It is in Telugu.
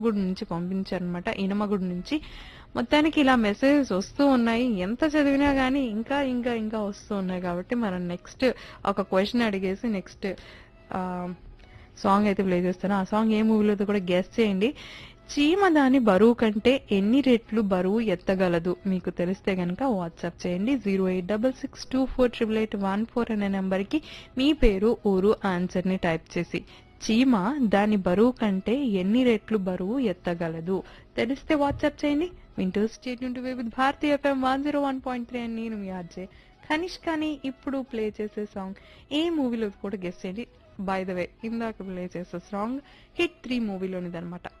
గుడి నుంచి పంపించారనమాట ఇనమగుడి నుంచి మొత్తానికి ఇలా మెసేజెస్ వస్తూ ఉన్నాయి ఎంత చదివినా గానీ ఇంకా ఇంకా ఇంకా వస్తూ ఉన్నాయి కాబట్టి మనం నెక్స్ట్ ఒక క్వశ్చన్ అడిగేసి నెక్స్ట్ సాంగ్ అయితే ప్లే చేస్తాను ఆ సాంగ్ ఏ మూవీలో కూడా గెస్ట్ చేయండి చీమ దాని బరువు కంటే ఎన్ని రెట్లు బరువు ఎత్తగలదు మీకు తెలిస్తే గనక వాట్సాప్ చేయండి zero eight double six two four triple eight one four అనే నెంబర్కి మీ పేరు ఊరు ఆన్సర్ని టైప్ చేసి చీమ దాని బరువు కంటే ఎన్ని రెట్లు బరువు ఎత్తగలదు తెలిస్తే వాట్సాప్ చేయండి వింటూ స్టేట్ నుండి with Bharati FM one zero one point three అని నేను మీ ఆర్జే కనిష్ కానీ ఇప్పుడు ప్లే చేసే సాంగ్ ఏ మూవీలో కూడా గెస్ట్ చేయండి బై ద వే ఇందాక ప్లే చేసే సాంగ్ హిట్ త్రీ మూవీలోనిదనమాట